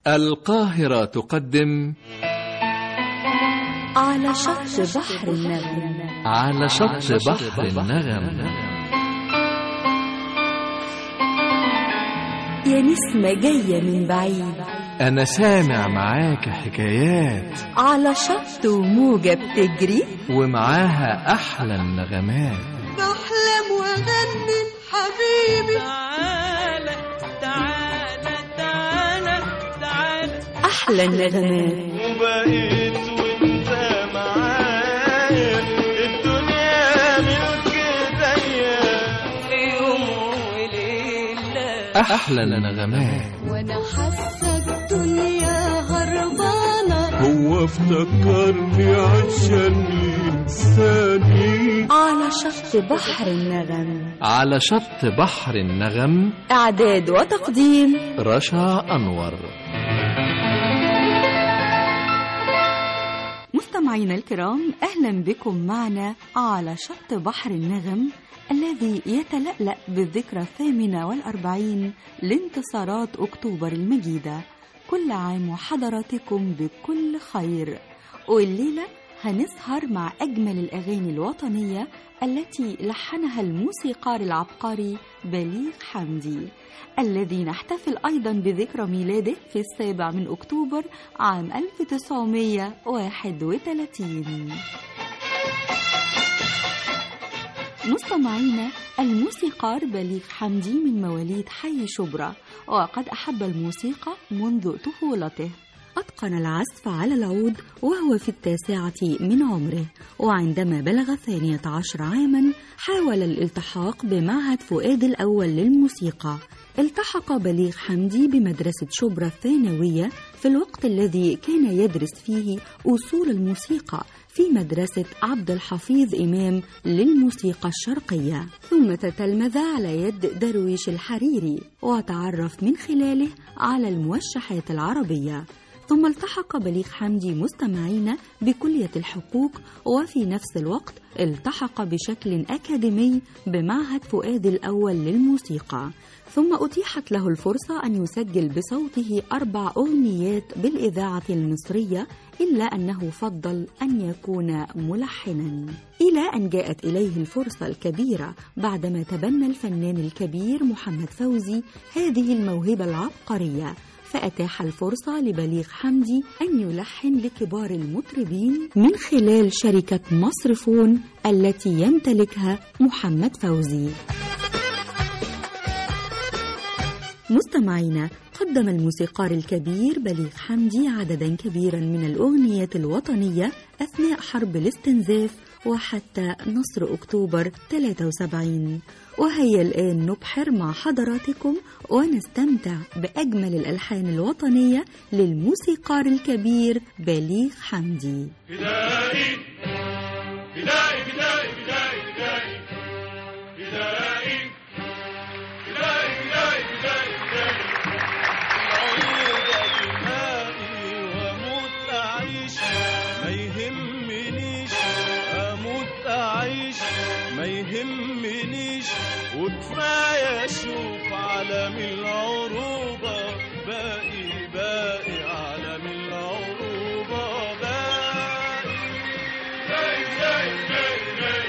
القاهرة تقدم على شط بحر النغم على شط بحر النغم يا نسمة جاية من بعيد أنا سامع معاك حكايات على شط وموجة بتجري ومعاها أحلى النغمات بحلم واغني حبيبي تعالى تعالى تعالى تعالى أحلى النغمات وبقيت وانت معايا الدنيا ملك ايديا في يوم وليلة أحلى النغمات وانا حاسه الدنيا هربانه هو افتكرني عشان ينساني على شط بحر النغم على شط بحر النغم إعداد وتقديم رشا أنور مستمعينا الكرام أهلا بكم معنا على شط بحر النغم الذي يتلألأ بالذكرى الثامنة والأربعين لانتصارات أكتوبر المجيدة كل عام وحضراتكم بكل خير والليلة هنسهر مع أجمل الأغاني الوطنية التي لحنها الموسيقار العبقري بليغ حمدي الذي نحتفل أيضا بذكرى ميلاده في السابع من أكتوبر عام 1931 مستمعينا الموسيقار بليغ حمدي من مواليد حي شبرا وقد أحب الموسيقى منذ طفولته أتقن العزف على العود وهو في التاسعة من عمره وعندما بلغ الثانية عشر عاما حاول الالتحاق بمعهد فؤاد الأول للموسيقى التحق بليغ حمدي بمدرسة شبرا الثانوية في الوقت الذي كان يدرس فيه أصول الموسيقى في مدرسة عبد الحفيظ إمام للموسيقى الشرقية ثم تتلمذ على يد درويش الحريري وتعرف من خلاله على الموشحات العربية ثم التحق بليغ حمدي مستمعين بكلية الحقوق وفي نفس الوقت التحق بشكل أكاديمي بمعهد فؤاد الأول للموسيقى ثم أتيحت له الفرصة أن يسجل بصوته أربع أغنيات بالإذاعة المصرية إلا أنه فضل أن يكون ملحنا إلى أن جاءت إليه الفرصة الكبيرة بعدما تبنى الفنان الكبير محمد فوزي هذه الموهبة العبقرية فأتاح الفرصة لبليغ حمدي أن يلحن لكبار المطربين من خلال شركة مصرفون التي يمتلكها محمد فوزي مستمعينا قدم الموسيقار الكبير بليغ حمدي عددا كبيرا من الأغنيات الوطنية أثناء حرب الاستنزاف وحتى نصر أكتوبر 73 وهيا الآن نبحر مع حضراتكم ونستمتع بأجمل الألحان الوطنية للموسيقار الكبير بليغ حمدي بدائي بدائي بدائي بدائي بدائي بدائي بدائي بدائي بدائي بدائي العودة دمائي واموت اعيش ما يهمنيش اموت اعيش ما يهمنيش وكفايه اشوف عالم العروبه باقي باقي عالم العروبه باقي بدائي بدائي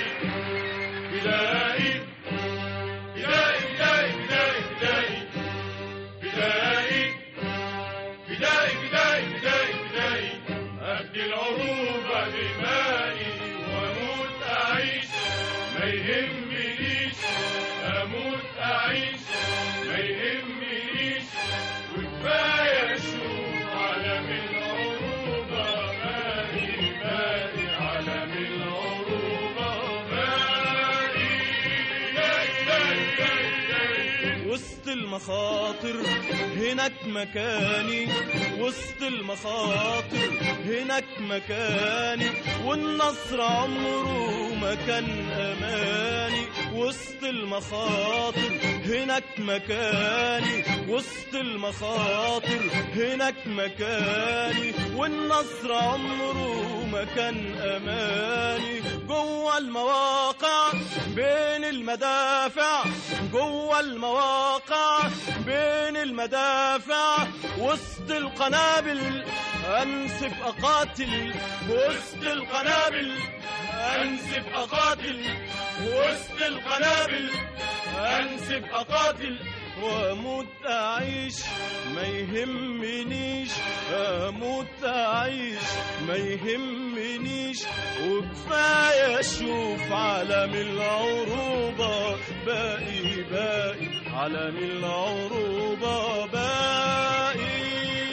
بدائي بدائي بدائي بدائي بدائي بدائي بدائي بدائي بدائي أبدي العروبة دمائي وأموت أعيش ما يهمنيش أموت أعيش ما يهمنيش وكفاية أشوف عالم العروبة باقي باقي عالم العروبة باقي باقي باقي باقي وسط المخاطر هناك مكاني وسط المخاطر هناك مكاني والنصر عمره ما كان اماني وسط المخاطر هناك مكاني وسط المخاطر هناك مكاني والنصر عمره ما كان اماني جوه المواقع بين المدافع جوه المواقع بين المدافع وسط القنابل انسب اقاتل وسط القنابل انسب اقاتل وسط القنابل انسب اقاتل واموت اعيش ما يهمنيش اموت اعيش ما يهمنيش وكفايه اشوف عالم العروبه باقي باقي عالم العروبه باقي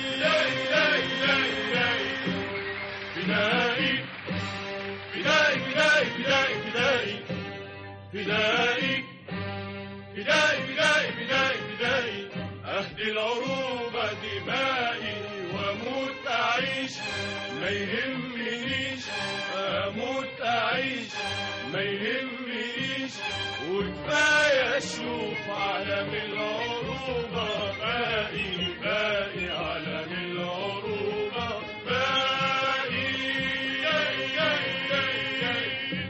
فدائي فدائي فدائي فدائي فدائي فدائي فدائي فدائي فدائي فدائي أهدي العروبة دمائي وأموت أعيش ما يهمنيش أموت أعيش ما يهمنيش وكفاية أشوف عالم العروبة باقي باقي عالم العروبة باقي ياي ياي ياي ياي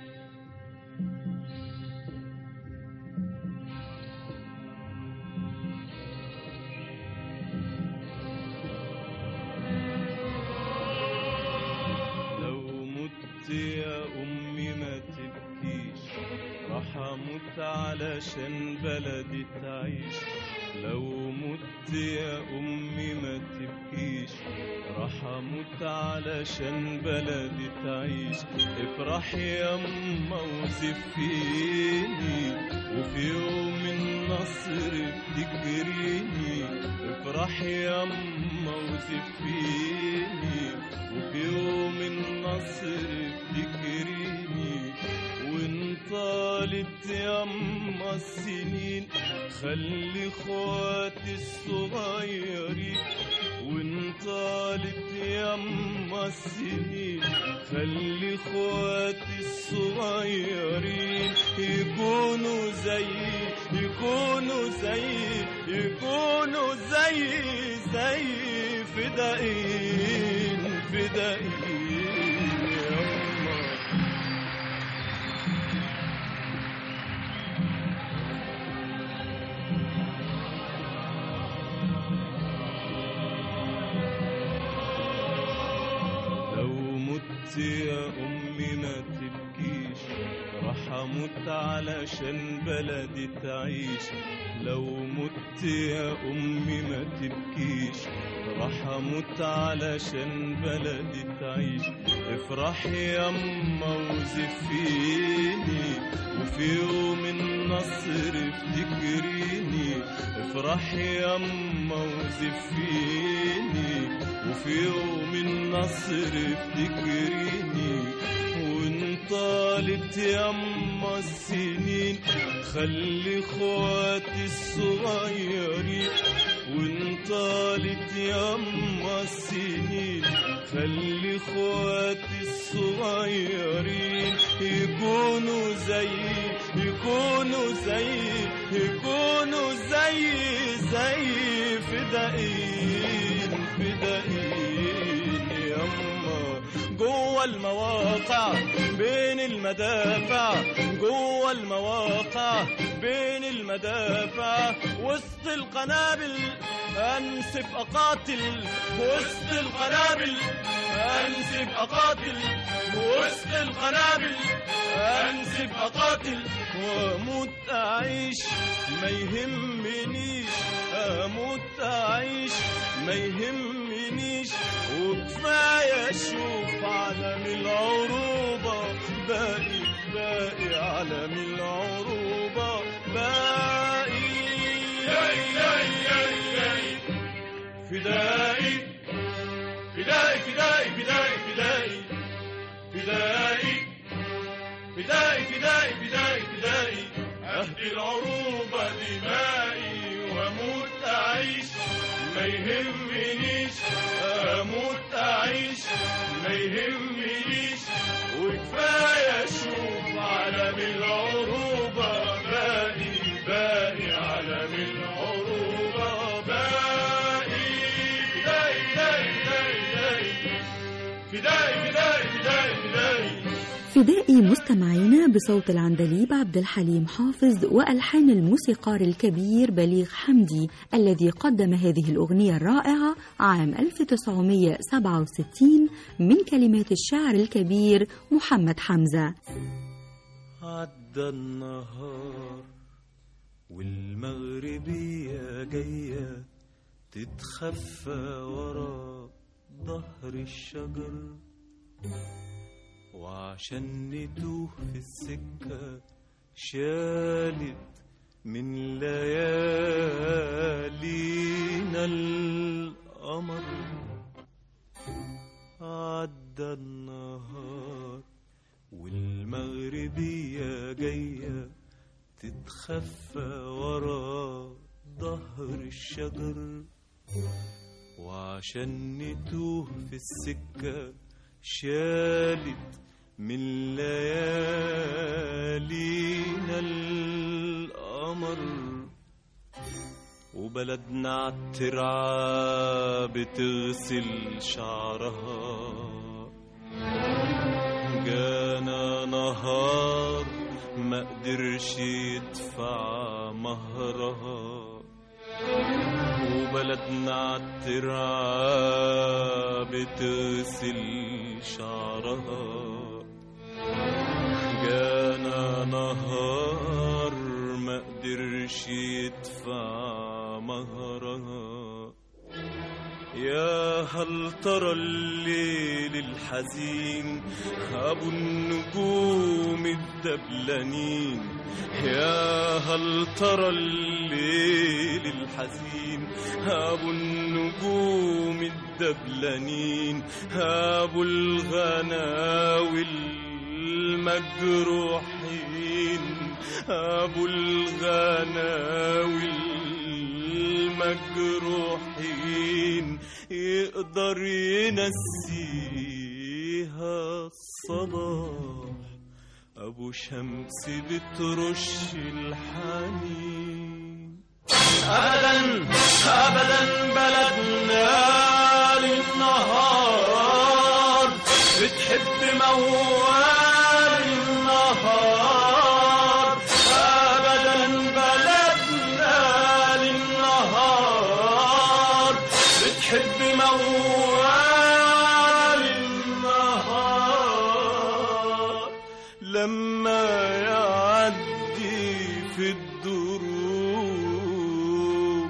لو مت يا أمي ما تبكيش راح أموت علشان بلدي تعيش لو مت يا أمي ما تبكيش راح أموت علشان بلدي تعيش افرح يا أما وزفيني وفي يوم النصر افتكريني افرح يا أما وزفيني وفي يوم النصر افتكريني وان طالت يما السنين خلي اخواتي الصغيرين وان طالت يما السنين خلي اخواتي الصغيرين يكونوا زي يكونوا زي يكونوا زي زي فدائين فدائين يما لو مت يا أمي ما تبكيش راح أموت علشان بلدي تعيش لو مت يا أمي ما تبكيش راح أموت علشان بلدي تعيش افرحي يما وزفيني وفي يوم النصر افتكريني افرحي يما وزفيني وفي يوم النصر افتكريني وان طالت يما السنين خلي اخواتي الصغيرين وان طالت يما السنين خلي اخواتي الصغيرين يكونوا زي يكونوا زي يكونوا زي زي فدائين فدائين يما جوه المواقع بين المدافع جوه المواقع بين المدافع وسط القنابل انسب اقاتل وسط القنابل انسب اقاتل وسط القنابل انسب اقاتل واموت اعيش ما يهمنيش اموت اعيش ما يهمنيش وكفايه اشوف عالم العروبه باقي باقي عالم العروبه باقي فدائي فدائي فدائي فدائي فدائي فدائي فدائي فدائي فدائي فدائي أهدي العروبة دمائي وأموت أعيش ما يهمنيش أموت أعيش ما يهمنيش وكفاية أشوف عالم العروبة باقي باقي عالم العروبة باقي فدائي فدائي فدائي فدائي فدائي فدائي فدائي في سدائي مستمعينا بصوت العندليب عبد الحليم حافظ وألحان الموسيقار الكبير بليغ حمدي الذي قدم هذه الأغنية الرائعة عام 1967 من كلمات الشاعر الكبير محمد حمزة عدى النهار والمغربية جاية تتخفى ورا ظهر الشجر وعشان نتوه في السكة شالت من ليالينا القمر عدى النهار والمغربية جاية تتخفى ورا ظهر الشجر وعشان نتوه في السكة شالت من ليالينا القمر وبلدنا عالترعة بتغسل شعرها جانا نهار ما قدرش يدفع مهرها وبلدنا عالترعة بتغسل شعرها جانا نهار ما قدرش يدفع مهرها يا هل ترى الليل الحزين أبو النجوم الدبلانين يا هل ترى الليل الحزين أبو النجوم الدبلانين أبو الغناوي المجروحين أبو الغناوي المجروحين يقدر ينسيها الصلاح أبو شمس بترش الحنين أبدا أبدا بلدنا للنهار بتحب موال النهار أبدا بلدنا للنهار بتحب موال النهار لما يعدي في الدروب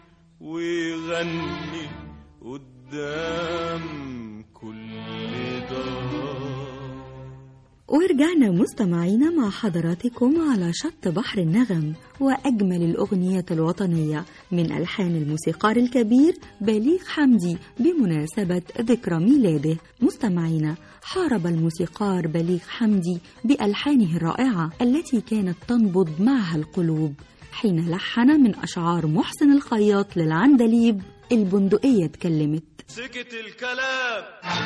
ويغني قدام كل دار ورجعنا مستمعينا مع حضراتكم على شط بحر النغم وأجمل الأغنيات الوطنية من ألحان الموسيقار الكبير بليغ حمدي بمناسبة ذكرى ميلاده مستمعينا حارب الموسيقار بليغ حمدي بألحانه الرائعة التي كانت تنبض معها القلوب حين لحن من أشعار محسن الخياط للعندليب البندقية اتكلمت سكت الكلام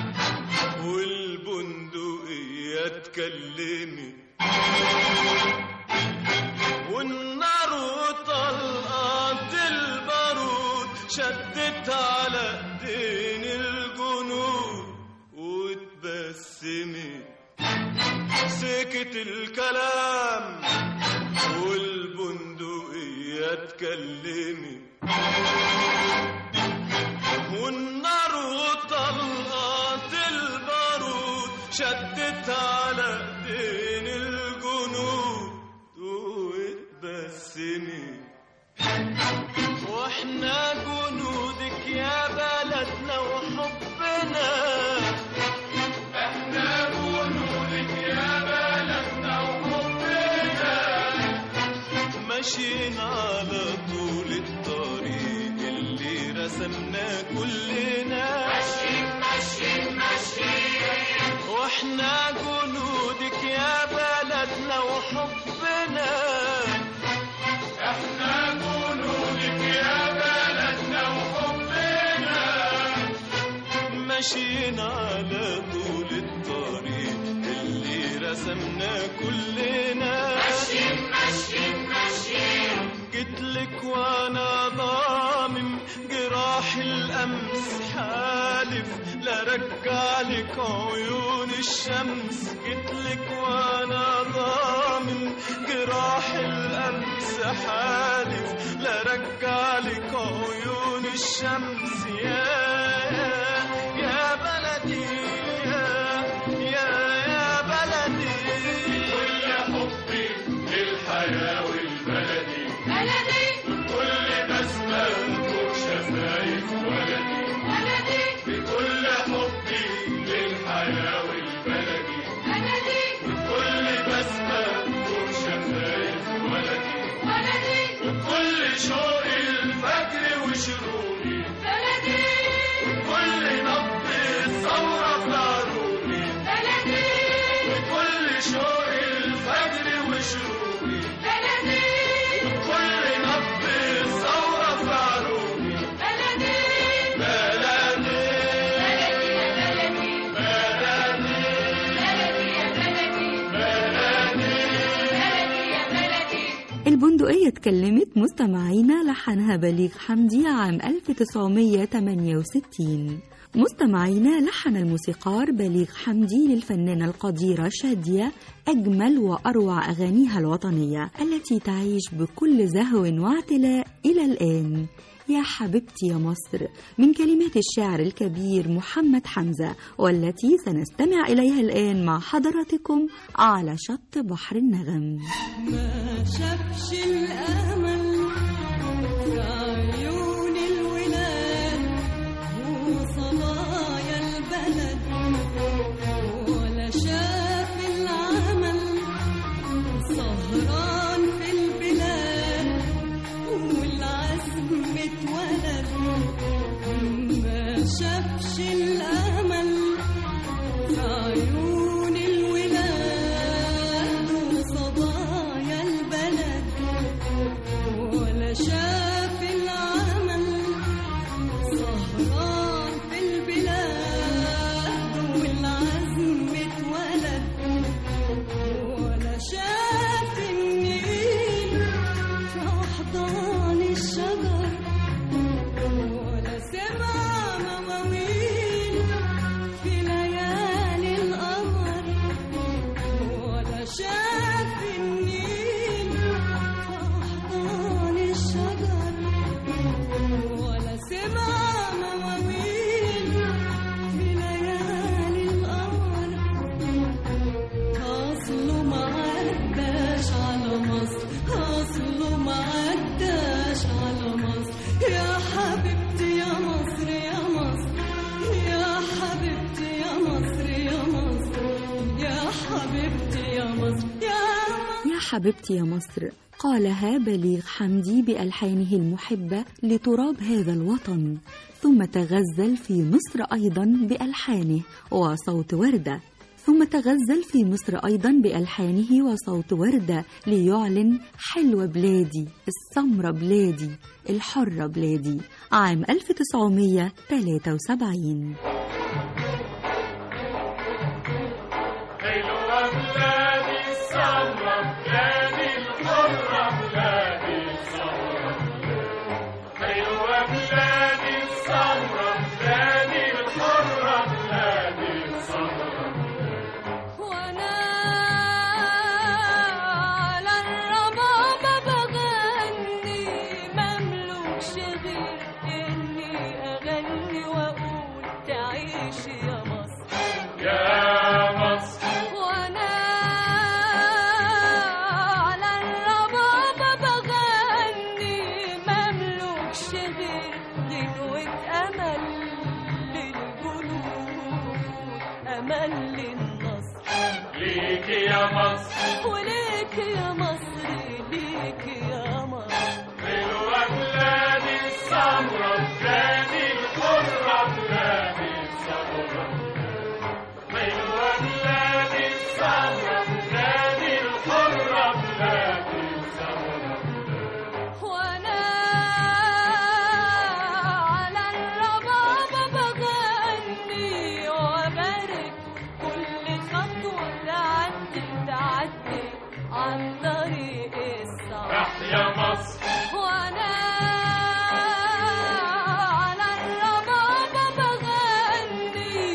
والبندقية اتكلمت والنار وطلقات البارود شدت على ايدين الجنود واتبسمت سكت الكلام والبندقية اتكلمت والنار وطلقات البارود شدت على ايدين الجنود واتبسمت واحنا جنودك يا بلدنا وحبنا احنا جنودك يا بلدنا وحبنا ماشيين على طول الطريق اللي رسمناه كلنا ماشيين ماشيين ماشيين واحنا جنودك يا بلدنا وحبنا احنا جنودك يا بلدنا وحبنا ماشيين على طول الطريق اللي رسمناه كلنا ماشيين ماشيين ماشيين جيتلك وانا ضامم جراح الامس حالف لا رجع لك عيون الشمس جيتلك وانا ضامن جراح الامس حالف لا رجع لك عيون الشمس يا يا بلدي يا يا يا بلدي كل حبي للحياة والبلدي بلدي كل بسمة فوق شفايف ولدي بلدي بكل حبي للحياة والبلدي بلدي كل بسمة فوق شفايف ولدي بلدي كل شوق الفجر وشروقي بلدي كل نبض الثورة في عروقي بلدي كل شوق الفجر وشروقي بلدي كل نبض الثورة في عروقي بلدي بلدي بلدي يا بلدي بلدي بلدي يا بلدي بلدي بلدي يا بلدي البندقية اتكلمت مستمعينا لحنها بليغ حمدي عام 1968 مستمعينا لحن الموسيقار بليغ حمدي للفنانة القديرة شادية أجمل وأروع أغانيها الوطنية التي تعيش بكل زهو واعتلاء إلى الآن يا حبيبتي يا مصر من كلمات الشاعر الكبير محمد حمزة والتي سنستمع إليها الآن مع حضراتكم على شط بحر النغم ما شافش الأمل في عيون الولاد وصبايا البلد ولا شاف العمل سهران في البلاد والعزم اتولد ما شافش الأمل في عيون الولاد وصبايا البلد ولا شاف العمل سهران في البلاد والعزم اتولد ولا شاف النيل في أحضان الشجر ولا سمع مواويل في ليالي القمر ولا شاف النيل في أحضان الشجر ولا سمع مواويل في ليالي القمر أصله ما عداش على مصر أصله ما عداش على مصر يا حبيبتي يا مصر يا مصر يا حبيبتي يا مصر يا مصر يا حبيبتي يا مصر يا مصر يا حبيبتي يا مصر قالها بليغ حمدي بألحانه المحبة لتراب هذا الوطن ثم تغزل في مصر أيضا بألحانه وصوت وردة ثم تغزل في مصر أيضا بألحانه وصوت وردة ليعلن حلوة بلادي السمرة بلادي الحرة بلادي عام 1973 حلوة بلادي السمرة بلادي الحرة بلادي السمرة حلوة بلادي السمرة بلادي الحرة بلادي السمرة وانا على الربابة بغني مملوكش غير اني اغني واقول تعيش يا مصر يا مصر وانا على الربابة بغني مملوكش غير غنوة امل للجنود امل للنصر ليك يا مصر وليك يا مصر ليك يا مصر حلوة بلادي السمرة بلادي الحرة بلادي السمرة حلوة بلادي السمرة بلادي الحرة بلادي السمرة وانا على الربابة بغني وبارك كل خطوة تعدي تعدي عن طريق الصعب تحيا مصر وانا على الربابة بغني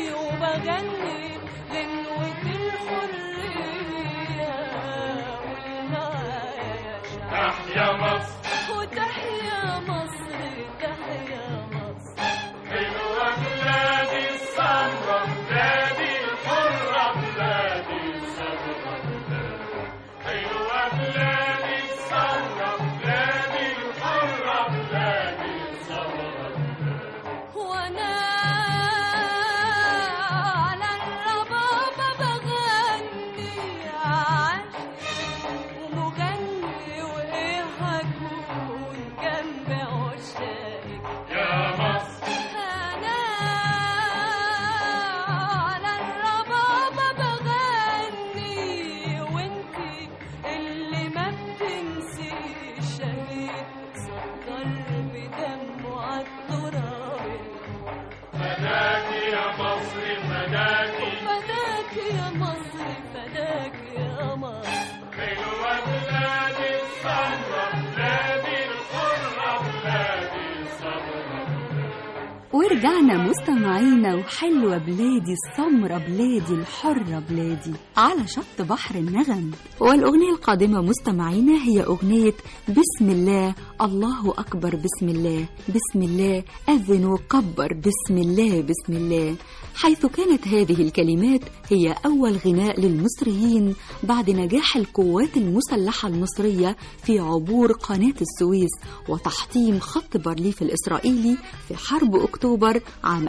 ورجعنا مستمعينا وحلوة بلادي السمرة بلادي الحرة بلادي على شط بحر النغم والأغنية القادمة مستمعينا هي أغنية بسم الله الله أكبر بسم الله بسم الله أذن وكبر بسم الله بسم الله حيث كانت هذه الكلمات هي أول غناء للمصريين بعد نجاح القوات المسلحة المصرية في عبور قناة السويس وتحطيم خط بارليف الإسرائيلي في حرب أكتوبر عام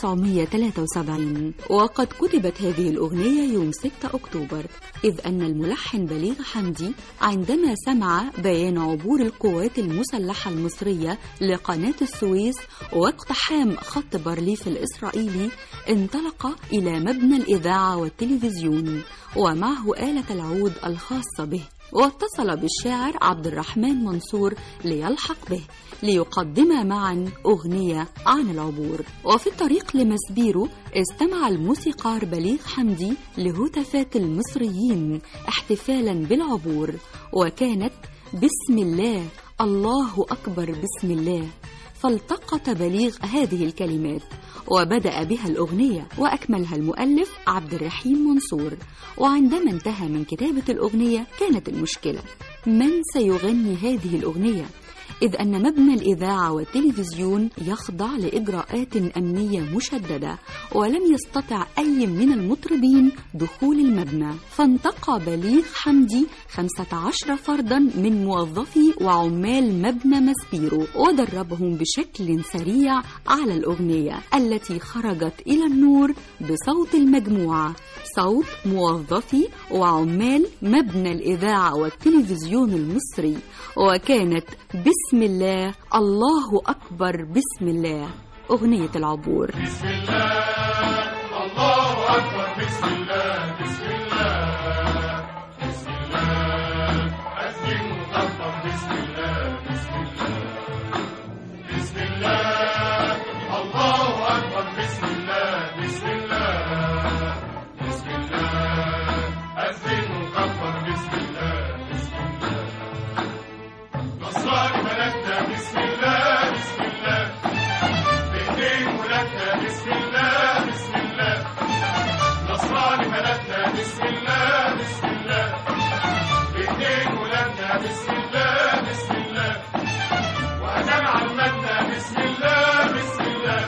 1973 وقد كتبت هذه الأغنية يوم 6 أكتوبر إذ أن الملحن بليغ حمدي عندما سمع بيان عبور القوات المسلحة المصرية لقناة السويس واقتحام خط بارليف الإسرائيلي انطلق إلى مبنى الإذاعة والتلفزيون ومعه آلة العود الخاصة به واتصل بالشاعر عبد الرحمن منصور ليلحق به ليقدما معا أغنية عن العبور وفي الطريق لمسبيرو استمع الموسيقار بليغ حمدي لهتافات المصريين احتفالا بالعبور وكانت بسم الله الله أكبر بسم الله فالتقط بليغ هذه الكلمات وبدأ بها الأغنية وأكملها المؤلف عبد الرحيم منصور وعندما انتهى من كتابة الأغنية كانت المشكلة من سيغني هذه الأغنية؟ إذ أن مبنى الإذاعة والتلفزيون يخضع لإجراءات أمنية مشددة ولم يستطع أي من المطربين دخول المبنى فانتقى بليغ حمدي 15 فردا من موظفي وعمال مبنى مسبيرو ودربهم بشكل سريع على الأغنية التي خرجت إلى النور بصوت المجموعة صوت موظفي وعمال مبنى الإذاعة والتلفزيون المصري وكانت بسم الله الله أكبر بسم الله أغنية العبور بسم الله الله أكبر بسم الله بسم الله بسم الله أسلم وكبر بسم الله بسم الله بسم الله الله أكبر بسم الله بسم الله بسم الله أسلم وكبر بسم الله بسم الله نصراني ملكنا بسم الله بسم الله بإيدين ولادنا بسم الله بسم الله نصراني بلدنا بسم الله بسم الله بإيدين ولادنا بسم الله بسم الله وأذان عمتنا بسم الله بسم الله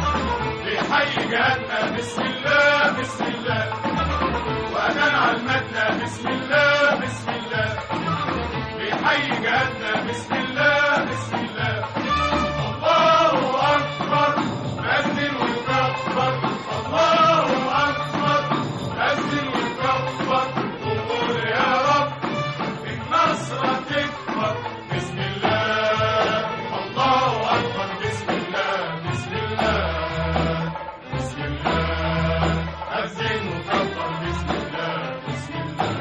بيحيي جهاتنا بسم الله بسم الله وأذان عمتنا بسم الله بسم الله بيحيي جهاتنا بسم الله بسم الله الله أكبر أذن وكبر الله أكبر أذن وكبر وقول يا رب النصر تكبر بسم الله الله أكبر بسم الله بسم الله بسم الله أذن وكبر بسم الله بسم الله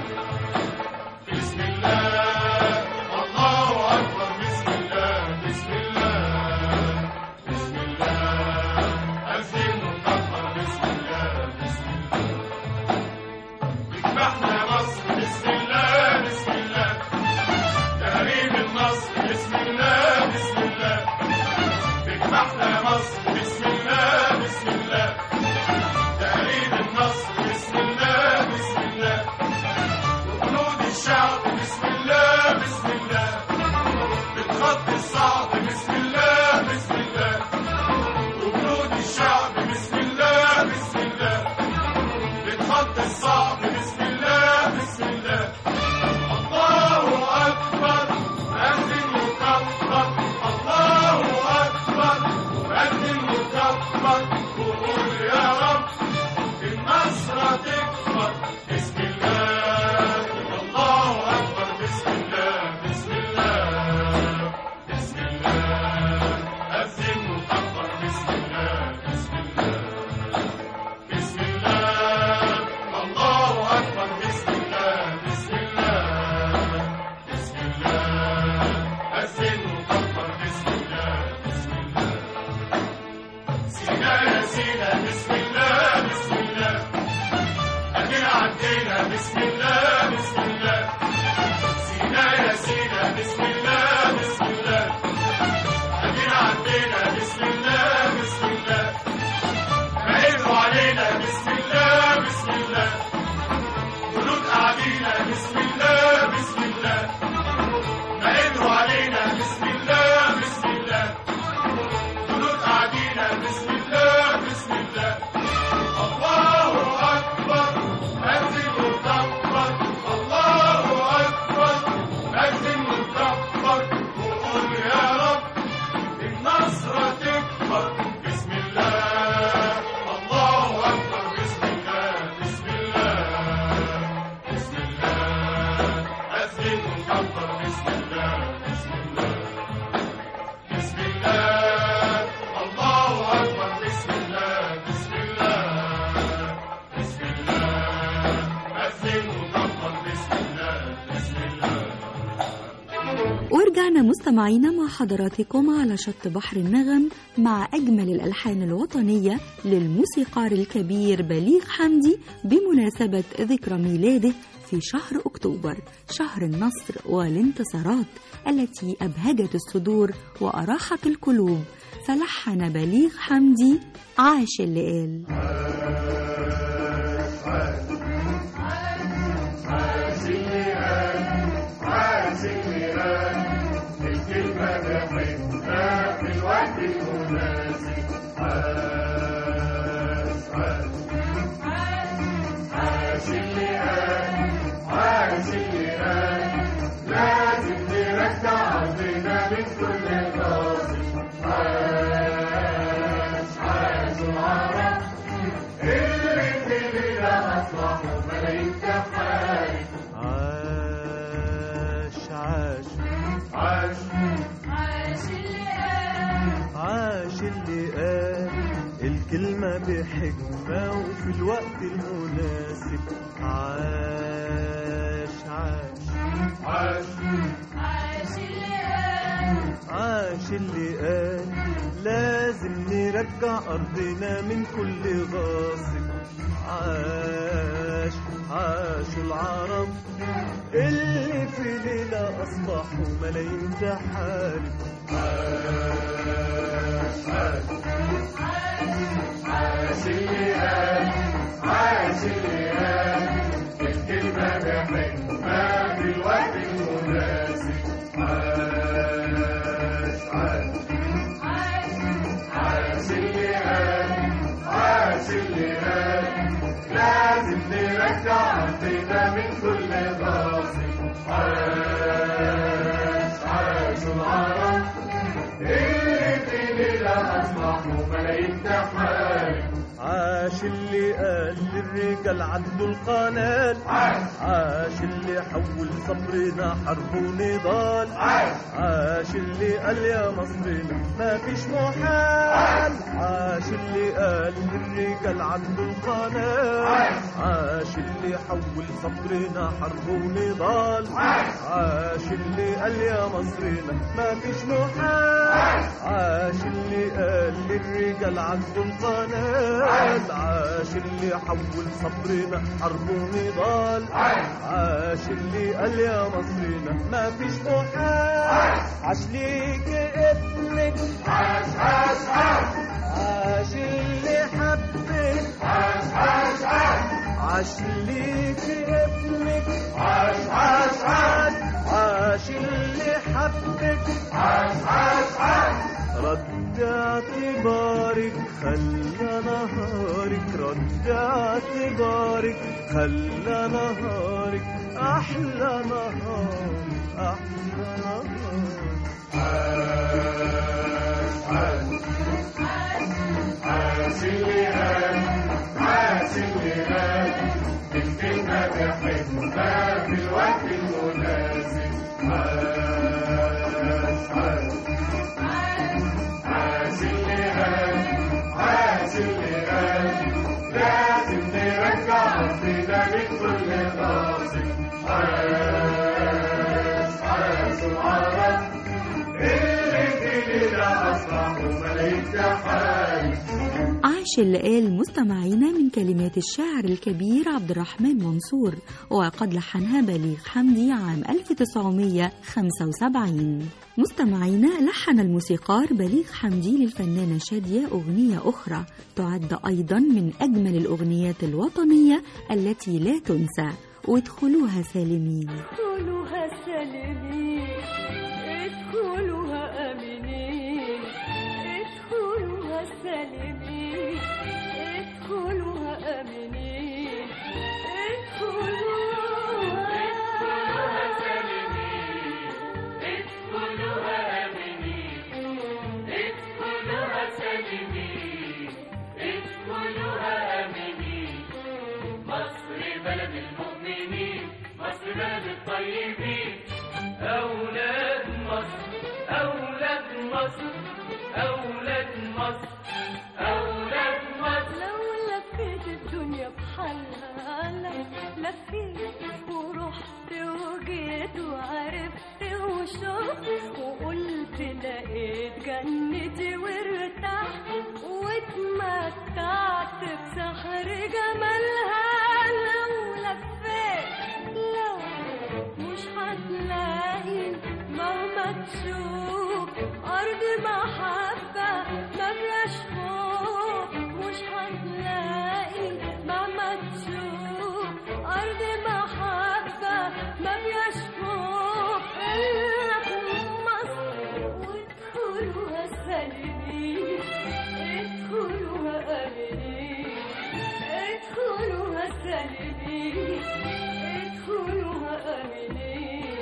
بسم الله الله أكبر بسم الله بسم الله بسم الله أزين وكبر بسم الله بسم الله اذبحنا يا مصر بسم الله بسم الله تهريب النصر بسم الله بسم الله اذبحنا يا مصر بسم الله بسم الله تهريب النصر بسم الله بسم الله وجنود الشعب بسم الله بسم الله بتخطي الصعب بسم الله بسم الله وجنود الشعب بسم الله بسم الله بتخطي الصعب بسم الله بسم الله الله أكبر أذن وكبر الله أكبر أذن وكبر وقول يا رب النصر تكبر بسم الله الله أكبر بسم الله بسم الله بسم الله أذن وكبر بسم الله بسم الله بسم الله الله أكبر بسم الله بسم الله بسم الله أذن وكبر بسم الله بسم الله سينا يا سينا بسم الله بسم الله أدينا عدينا بسم الله بسم الله سينا يا سينا بسم الله بسم الله أدينا عدينا بسم الله بسم الله ورجعنا مستمعينا مع حضراتكم على شط بحر النغم مع أجمل الألحان الوطنية للموسيقار الكبير بليغ حمدي بمناسبة ذكرى ميلاده في شهر أكتوبر شهر النصر والانتصارات التي أبهجت الصدور وأراحت القلوب فلحن بليغ حمدي عاش اللي قال عاش عاش عاش عاش اللي قال الكلمة بحكمة وفي الوقت المناسب عاش عاش عاش عاش اللي قال لازم نرجع أرضنا من كل غاصب عاش عاش العرب اللي في ليلة أصبحوا ملايين تحارب عاش اللي قال عاش اللي قال الكلمة بحكمة في الوقت المناسب عاش عاش عاش اللي قال عاش اللي قال لازم نرجع أرضنا من كل غاصب عاش عاش العرب اللي في ليلة أصبحوا ملايين تحارب عاش اللي قال للرجال عدوا القنال عاش عاش اللي حول صبرنا حرب ونضال عاش عاش اللي قال يا مصرنا ما فيش محال عاش اللي قال للرجال عدوا القنال عاش. عاش اللي حول صبرنا حرب ونضال عاش. عاش اللي قال يا مصرنا ما فيش محال عاش اللي قال للرجال عدوا القنال عاش اللي حول صبرنا حرب ونضال عاش. عاش اللي قال يا مصرنا ما فيش محال عاش ليك ابنك عاش عاش عاش عاش اللي حبك عاش عاش عاش عاش ليك ابنك عاش عاش عاش عاش اللي حبك عاش عاش عاش رد اعتبارك خلى نهارك رد اعتبارك خلى نهارك احلى نهار احلى نهار عاش اللي قال عاش اللي قال الكلمة بحكمة في الوقت المناسب عاش عاش عاش اللي قال عاش اللي قال لازم نرجع أرضنا من كل غاصب عاش عاش العرب اللي في ليلة أصبحوا ملايين تحارب عاش اللي قال مستمعينا من كلمات الشاعر الكبير عبد الرحمن منصور وقد لحنها بليغ حمدي عام 1975 مستمعينا لحن الموسيقار بليغ حمدي للفنانة شادية أغنية أخرى تعد أيضا من أجمل الأغنيات الوطنية التي لا تنسى وادخلوها سالمين ادخلوها سالمين ادخلوها امنين ادخلوها سالمين ادخلوها امنين ادخلوها أولاد مصر أولاد مصر أولاد مصر أولاد مصر لو لفيت الدنيا بحالها لفيت ورحت وجيت وعرفت وشوق وقلت لقيت جنتي وارتحت واتمتعت بسحر جمالها لو لفيت لو مش هتلاقي مهما تشوف أرض محبة ما فيهاش خوف مش هتلاقي مهما تشوف أرض محبة ما فيهاش خوف إلا في مصر وادخلوها سالمين ادخلوها آمنين ادخلوها سالمين ادخلوها آمنين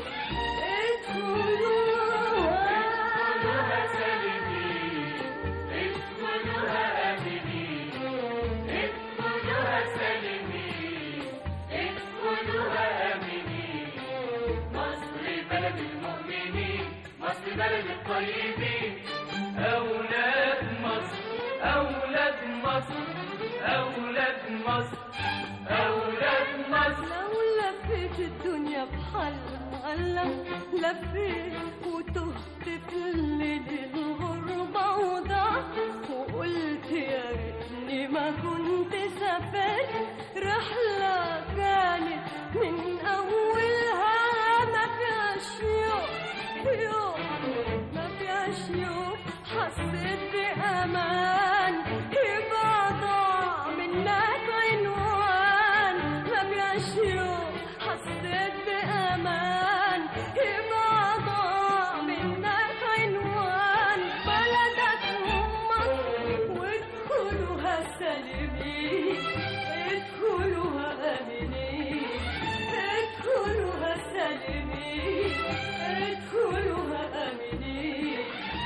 ادخلوها سالمين ادخلوها آمنين ادخلوها سالمين ادخلوها آمنين مصر بلد المؤمنين مصر بلد الطيبين أولاد مصر أولاد مصر أولاد مصر أولاد مصر لو لفيت الدنيا بحالها لو لفيت وتهت في الليل الغربة وضعت وقلت يا ريتني ما كنت سافرت رحلة كانت من أولها ما فيهاش يوم يوم ما فيهاش يوم حسيت بأمان يبقى ضاع منك عنوان ما فيهاش يوم حسيت بأمان يبقى ضاع منك عنوان بلدك مصر وادخلوها سالمين ادخلوها آمنين ادخلوها سالمين ادخلوها آمنين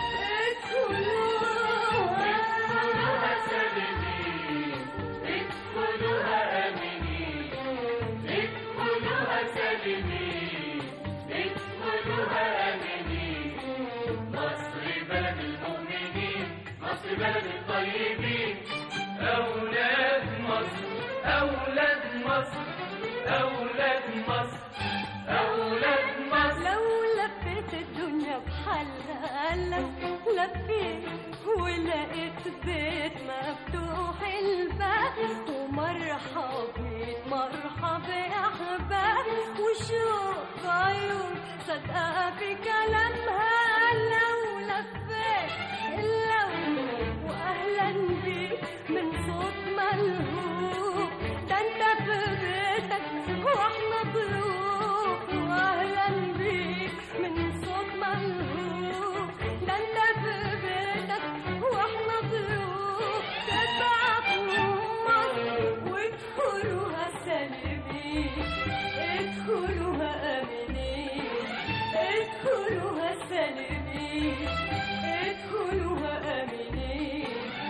ادخلوها سالمين ادخلوها آمنين ادخلوها سالمين ادخلوها آمنين مصر بلد المؤمنين مصر بلد الطيبين أولاد مصر أولاد مصر أولاد مصر أولاد مصر لو لفيت الدنيا بحالها لو لفيت ولقيت بيت مفتوح الباب ومرحب بيك مرحب يا احباب وشوف عيون صدقة في كلامها لو لفيت لو واهلا بيك من صوت ملهوب ده انت في بيتك واحنا ضيوف واهلا بيك من صوت ملهوب ده انت في بيتك واحنا ضيوف تبع مصر وادخلوها سالمين ادخلوها امنين ادخلوها سالمين ادخلوها امنين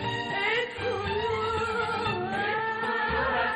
ادخلوها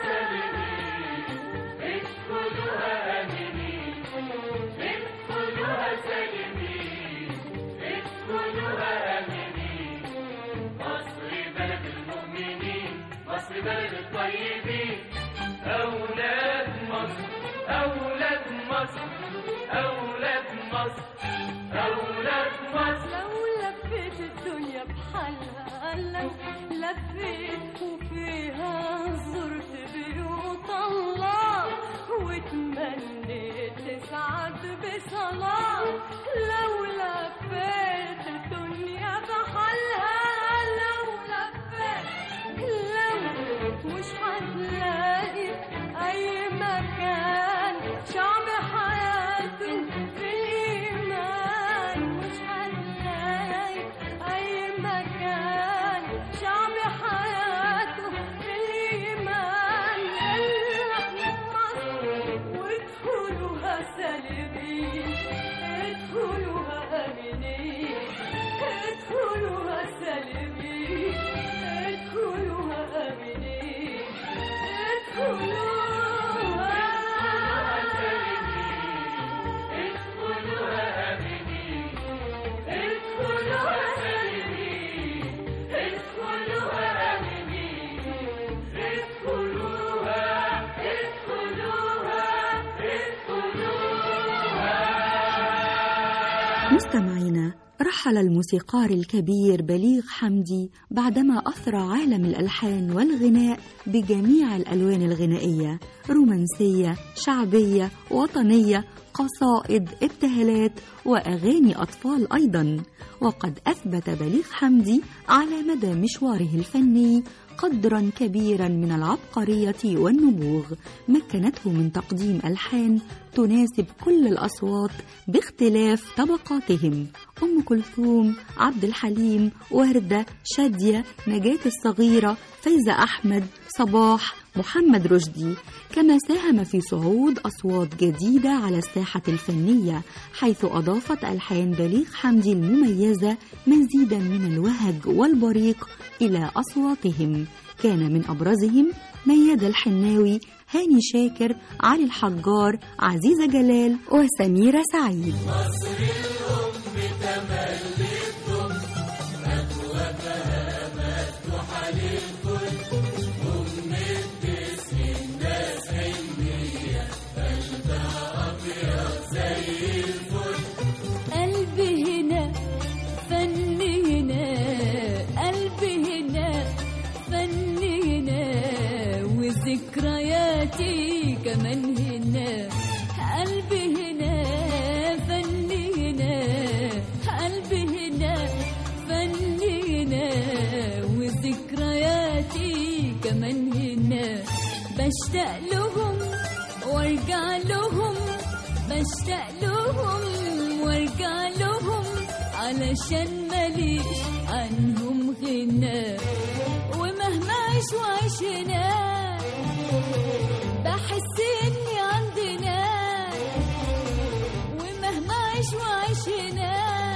ادخلوها آمنين ادخلوها سالمين ادخلوها آمنين مصر بلد المؤمنين مصر بلد الطيبين أولاد مصر أولاد مصر أولاد مصر أولاد مصر لو لفيت الدنيا بحالها لو لفيت وفيها زرت بيوت الله وتمنيت تسعد بصلاة لو لفيت الدنيا بحالها لو لفيت لو مش هتلاقي أي مكان شعب حياته في الإيمان مش هتلاقي أي مكان شعب حياته مستمعينا رحل الموسيقار الكبير بليغ حمدي بعدما أثرى عالم الألحان والغناء بجميع الألوان الغنائية رومانسية شعبية وطنية قصائد ابتهالات وأغاني أطفال أيضا وقد أثبت بليغ حمدي على مدى مشواره الفني قدرا كبيرا من العبقرية والنبوغ مكنته من تقديم ألحان تناسب كل الأصوات باختلاف طبقاتهم أم كلثوم عبد الحليم وردة شادية نجاة الصغيرة فايزة أحمد صباح محمد رشدي كما ساهم في صعود أصوات جديدة على الساحة الفنية حيث أضافت ألحان بليغ حمدي المميزة مزيدا من الوهج والبريق إلى أصواتهم كان من أبرزهم ميادة الحناوي هاني شاكر علي الحجار عزيزة جلال وسميرة سعيد قلبي هنا فني هنا قلبي هنا فني هنا وذكرياتي كمان هنا قلبي هنا فني هنا قلبي هنا فني هنا وذكرياتي كمان هنا بشتاق لهم وارجع لهم بشتاق لهم وارجع لهم علشان ماليش عنهم غنى ومهما اعيش واعيش هنا بحس اني عندنا ومهما اعيش واعيش هنا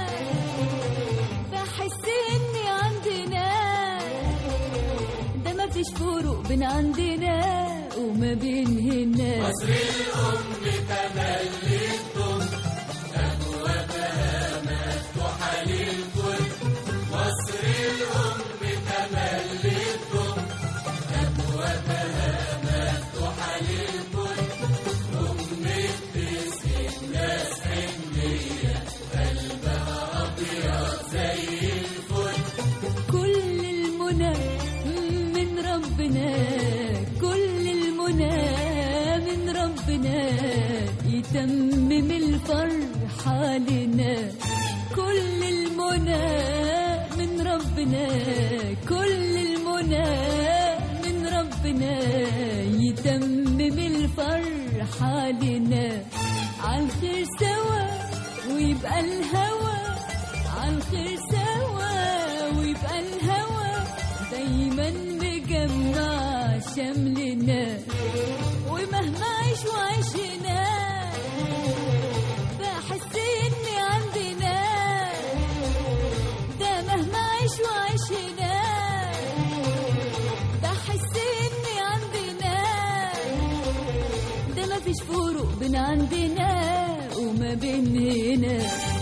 بحس اني عندنا ده مفيش فروق بين عندنا وما بين هنا كل المنى من ربنا كل المنى من ربنا يتمم الفرحة لنا كل المنى من ربنا كل المنى من ربنا يتمم الفرحة لنا عالخير سوا ويبقى الهوى عالخير سوا ويبقى الهوى دايما مجمع شملنا ومهما عيش وعيشنا بحس اني عندنا ده مهما عيش وعيشنا بحس اني عندنا ده مفيش فروق بين عندنا وما بين هنا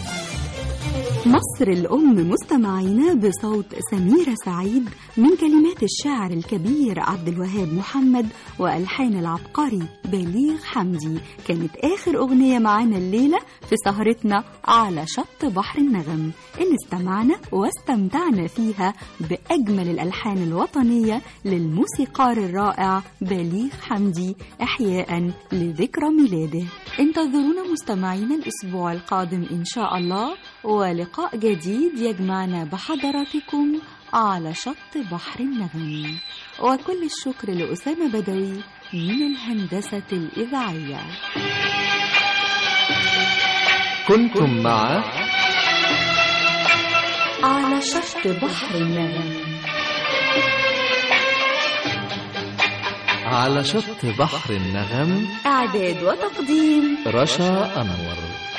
مصر الأم مستمعينا بصوت سميرة سعيد من كلمات الشاعر الكبير عبد الوهاب محمد وألحان العبقري بليغ حمدي كانت آخر أغنية معانا الليلة في سهرتنا على شط بحر النغم اللي استمعنا واستمتعنا فيها بأجمل الألحان الوطنية للموسيقار الرائع بليغ حمدي إحياء لذكرى ميلاده انتظرونا مستمعينا الأسبوع القادم إن شاء الله ولقاء جديد يجمعنا بحضراتكم على شط بحر النغم وكل الشكر لأسامة بدوي من الهندسة الإذاعية كنتم مع على شط بحر النغم على شط بحر النغم إعداد وتقديم رشا أنور